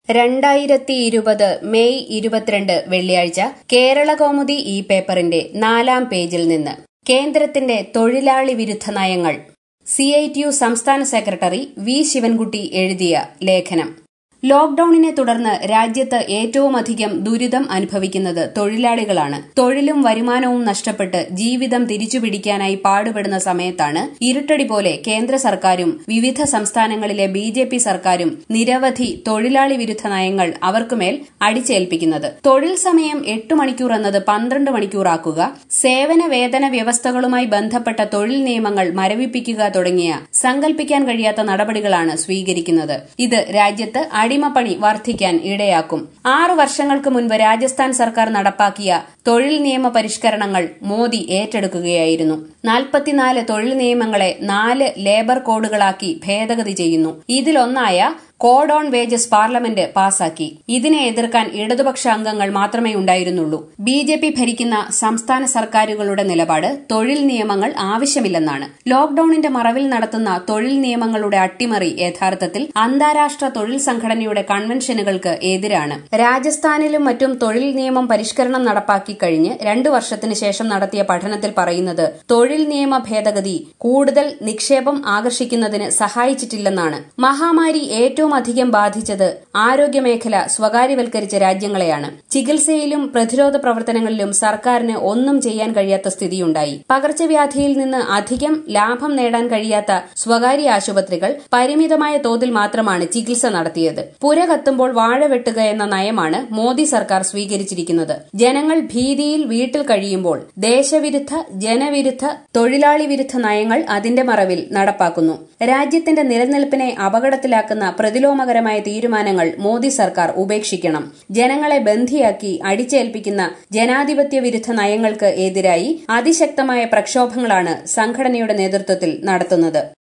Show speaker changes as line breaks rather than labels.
രണ്ടായിരത്തി ഇരുപത് മെയ് ഇരുപത്തിരണ്ട് വെള്ളിയാഴ്ച കേരളകൗമുദി ഈ പേപ്പറിന്റെ നാലാം പേജിൽ നിന്ന് കേന്ദ്രത്തിന്റെ തൊഴിലാളി വിരുദ്ധ നയങ്ങൾ സി ഐ ടി യു സംസ്ഥാന സെക്രട്ടറി വി ശിവൻകുട്ടി എഴുതിയ ലേഖനം ലോക്ഡൌണിനെ തുടർന്ന് രാജ്യത്ത് ഏറ്റവുമധികം ദുരിതം അനുഭവിക്കുന്നത് തൊഴിലാളികളാണ് തൊഴിലും വരുമാനവും നഷ്ടപ്പെട്ട് ജീവിതം തിരിച്ചുപിടിക്കാനായി പാടുപെടുന്ന സമയത്താണ് ഇരുട്ടടി പോലെ കേന്ദ്ര സർക്കാരും വിവിധ സംസ്ഥാനങ്ങളിലെ ബി ജെ പി സർക്കാരും നിരവധി തൊഴിലാളി വിരുദ്ധ നയങ്ങൾ അവർക്കുമേൽ അടിച്ചേൽപ്പിക്കുന്നത് തൊഴിൽ സമയം എട്ട് മണിക്കൂർ എന്നത് പന്ത്രണ്ട് മണിക്കൂറാക്കുക സേവന വേതന വ്യവസ്ഥകളുമായി ബന്ധപ്പെട്ട തൊഴിൽ നിയമങ്ങൾ മരവിപ്പിക്കുക തുടങ്ങിയ സങ്കൽപ്പിക്കാൻ കഴിയാത്ത നടപടികളാണ് സ്വീകരിക്കുന്നത് ഇത് രാജ്യത്ത് അടിമപ്പണി വർദ്ധിക്കാൻ ഇടയാക്കും ആറു വർഷങ്ങൾക്ക് മുൻപ് രാജസ്ഥാൻ സർക്കാർ നടപ്പാക്കിയ തൊഴിൽ നിയമ പരിഷ്കരണങ്ങൾ മോദി ഏറ്റെടുക്കുകയായിരുന്നു നാൽപ്പത്തിനാല് തൊഴിൽ നിയമങ്ങളെ നാല് ലേബർ കോഡുകളാക്കി ഭേദഗതി ചെയ്യുന്നു ഇതിലൊന്നായ കോഡ് ഓൺ വേജസ് പാർലമെന്റ് പാസാക്കി ഇതിനെ എതിർക്കാൻ ഇടതുപക്ഷ അംഗങ്ങൾ മാത്രമേ ഉണ്ടായിരുന്നുള്ളൂ ബി ജെ പി ഭരിക്കുന്ന സംസ്ഥാന സർക്കാരുകളുടെ നിലപാട് തൊഴിൽ നിയമങ്ങൾ ആവശ്യമില്ലെന്നാണ് ലോക്ഡൌണിന്റെ മറവിൽ നടത്തുന്ന തൊഴിൽ നിയമങ്ങളുടെ അട്ടിമറി യഥാർത്ഥത്തിൽ അന്താരാഷ്ട്ര തൊഴിൽ സംഘടനയുടെ കൺവെൻഷനുകൾക്ക് എതിരാണ് രാജസ്ഥാനിലും മറ്റും തൊഴിൽ നിയമം പരിഷ്കരണം നടപ്പാക്കി കഴിഞ്ഞ് രണ്ടു വർഷത്തിന് ശേഷം നടത്തിയ പഠനത്തിൽ പറയുന്നത് തൊഴിൽ നിയമ ഭേദഗതി കൂടുതൽ നിക്ഷേപം ആകർഷിക്കുന്നതിന് സഹായിച്ചിട്ടില്ലെന്നാണ് മഹാമാരി ഏറ്റവും അധികം ബാധിച്ചത് ആരോഗ്യമേഖല സ്വകാര്യവൽക്കരിച്ച രാജ്യങ്ങളെയാണ് ചികിത്സയിലും പ്രതിരോധ പ്രവർത്തനങ്ങളിലും സർക്കാരിന് ഒന്നും ചെയ്യാൻ കഴിയാത്ത സ്ഥിതിയുണ്ടായി പകർച്ചവ്യാധിയിൽ നിന്ന് അധികം ലാഭം നേടാൻ കഴിയാത്ത സ്വകാര്യ ആശുപത്രികൾ പരിമിതമായ തോതിൽ മാത്രമാണ് ചികിത്സ നടത്തിയത് പുര കത്തുമ്പോൾ വാഴ വെട്ടുക എന്ന നയമാണ് മോദി സർക്കാർ സ്വീകരിച്ചിരിക്കുന്നത് ജനങ്ങൾ ഭീതിയിൽ വീട്ടിൽ കഴിയുമ്പോൾ ദേശവിരുദ്ധ ജനവിരുദ്ധ തൊഴിലാളി വിരുദ്ധ നയങ്ങൾ അതിന്റെ മറവിൽ നടപ്പാക്കുന്നു രാജ്യത്തിന്റെ നിലനിൽപ്പിനെ അപകടത്തിലാക്കുന്ന പ്രതിലോമകരമായ തീരുമാനങ്ങൾ മോദി സർക്കാർ ഉപേക്ഷിക്കണം ജനങ്ങളെ ബന്ധിയാക്കി അടിച്ചേൽപ്പിക്കുന്ന ജനാധിപത്യ വിരുദ്ധ നയങ്ങൾക്ക് എതിരായി അതിശക്തമായ പ്രക്ഷോഭങ്ങളാണ് സംഘടനയുടെ നേതൃത്വത്തിൽ നടത്തുന്നത്